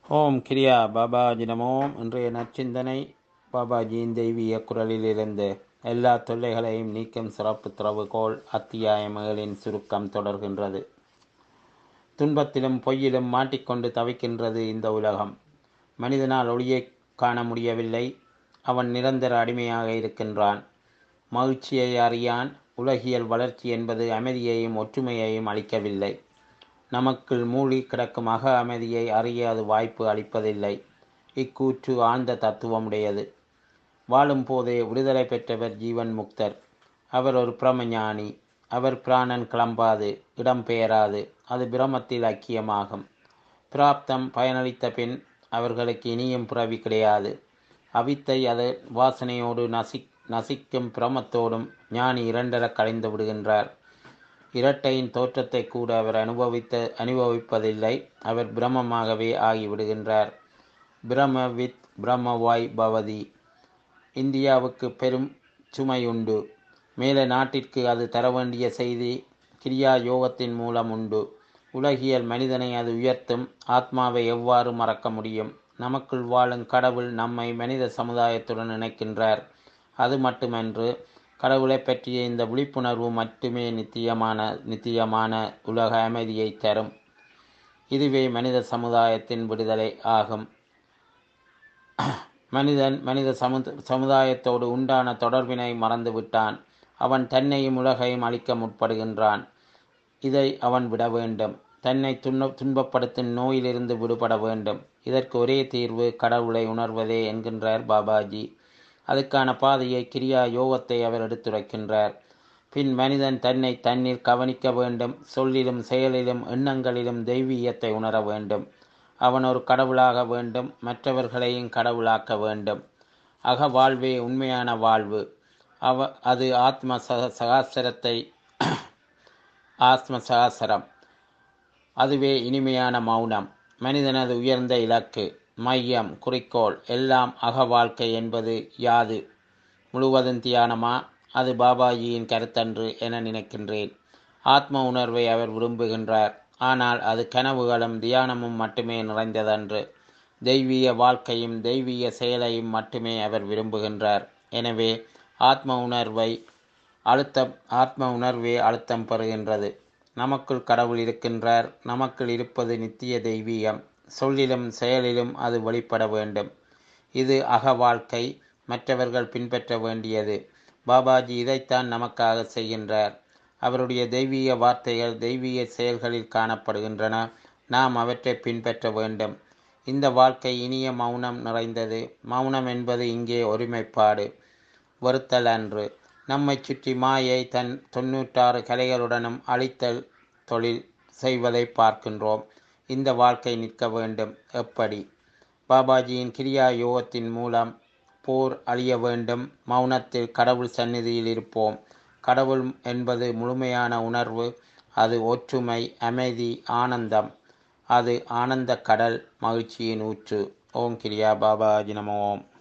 ஓம் கிரியா பாபாஜி நமோம் இன்றைய நற்சிந்தனை பாபாஜியின் தெய்வீக குரலிலிருந்து எல்லா தொல்லைகளையும் நீக்கும் சிறப்பு திறவுகோல் அத்தியாயம் ஏழின் சுருக்கம் தொடர்கின்றது துன்பத்திலும் பொய்யிலும் மாட்டிக்கொண்டு தவிக்கின்றது இந்த உலகம் மனிதனால் ஒளியை காண முடியவில்லை அவன் நிரந்தர அடிமையாக இருக்கின்றான் மகிழ்ச்சியை அறியான் உலகியல் வளர்ச்சி என்பது அமைதியையும் ஒற்றுமையையும் அளிக்கவில்லை நமக்குள் மூழ்கி கிடக்கும் அக அமைதியை அறிய அது வாய்ப்பு அளிப்பதில்லை இக்கூற்று ஆழ்ந்த தத்துவமுடையது வாழும் போதே விடுதலை பெற்றவர் ஜீவன் முக்தர் அவர் ஒரு பிரமஞானி அவர் பிராணன் கிளம்பாது இடம் பெயராது அது பிரமத்தில் ஐக்கியமாகும் பிராப்தம் பயனளித்த பின் அவர்களுக்கு இனியும் பிறவி கிடையாது அவித்தை அது வாசனையோடு நசி நசிக்கும் பிரமத்தோடும் ஞானி இரண்டர கலைந்து விடுகின்றார் இரட்டையின் தோற்றத்தை கூட அவர் அனுபவித்த அனுபவிப்பதில்லை அவர் பிரம்மமாகவே ஆகிவிடுகின்றார் பிரம வித் பிரம்மவாய் பவதி இந்தியாவுக்கு பெரும் சுமையுண்டு மேல நாட்டிற்கு அது தர வேண்டிய செய்தி கிரியா யோகத்தின் மூலம் உண்டு உலகியல் மனிதனை அது உயர்த்தும் ஆத்மாவை எவ்வாறு மறக்க முடியும் நமக்குள் வாழும் கடவுள் நம்மை மனித சமுதாயத்துடன் இணைக்கின்றார் அது மட்டுமன்று கடவுளை பற்றிய இந்த விழிப்புணர்வு மட்டுமே நித்தியமான நித்தியமான உலக அமைதியை தரும் இதுவே மனித சமுதாயத்தின் விடுதலை ஆகும் மனிதன் மனித சமு சமுதாயத்தோடு உண்டான தொடர்பினை மறந்துவிட்டான் அவன் தன்னையும் உலகையும் அழிக்க முற்படுகின்றான் இதை அவன் விட வேண்டும் தன்னை துன்ப துன்பப்படுத்தும் நோயிலிருந்து விடுபட வேண்டும் இதற்கு ஒரே தீர்வு கடவுளை உணர்வதே என்கின்றார் பாபாஜி அதுக்கான பாதையை கிரியா யோகத்தை அவர் எடுத்துரைக்கின்றார் பின் மனிதன் தன்னை தன்னில் கவனிக்க வேண்டும் சொல்லிலும் செயலிலும் எண்ணங்களிலும் தெய்வீகத்தை உணர வேண்டும் அவன் ஒரு கடவுளாக வேண்டும் மற்றவர்களையும் கடவுளாக்க வேண்டும் அக வாழ்வே உண்மையான வாழ்வு அவ அது ஆத்ம சக சகாசரத்தை ஆத்ம சகாசரம் அதுவே இனிமையான மௌனம் மனிதனது உயர்ந்த இலக்கு மையம் குறிக்கோள் எல்லாம் அக வாழ்க்கை என்பது யாது முழுவதும் தியானமா அது பாபாஜியின் கருத்தன்று என நினைக்கின்றேன் ஆத்ம உணர்வை அவர் விரும்புகின்றார் ஆனால் அது கனவுகளும் தியானமும் மட்டுமே நிறைந்ததன்று தெய்வீக வாழ்க்கையும் தெய்வீக செயலையும் மட்டுமே அவர் விரும்புகின்றார் எனவே ஆத்ம உணர்வை அழுத்தம் ஆத்ம உணர்வே அழுத்தம் பெறுகின்றது நமக்குள் கடவுள் இருக்கின்றார் நமக்குள் இருப்பது நித்திய தெய்வீகம் சொல்லிலும் செயலிலும் அது வெளிப்பட வேண்டும் இது அக வாழ்க்கை மற்றவர்கள் பின்பற்ற வேண்டியது பாபாஜி இதைத்தான் நமக்காக செய்கின்றார் அவருடைய தெய்வீக வார்த்தைகள் தெய்வீக செயல்களில் காணப்படுகின்றன நாம் அவற்றை பின்பற்ற வேண்டும் இந்த வாழ்க்கை இனிய மௌனம் நிறைந்தது மௌனம் என்பது இங்கே ஒருமைப்பாடு வருத்தல் அன்று நம்மை சுற்றி மாயை தன் தொன்னூற்றாறு கலைகளுடனும் அழித்தல் தொழில் செய்வதை பார்க்கின்றோம் இந்த வாழ்க்கை நிற்க வேண்டும் எப்படி பாபாஜியின் கிரியா யோகத்தின் மூலம் போர் அழிய வேண்டும் மௌனத்தில் கடவுள் சந்நிதியில் இருப்போம் கடவுள் என்பது முழுமையான உணர்வு அது ஒற்றுமை அமைதி ஆனந்தம் அது ஆனந்த கடல் மகிழ்ச்சியின் ஊற்று ஓம் கிரியா பாபாஜி நம ஓம்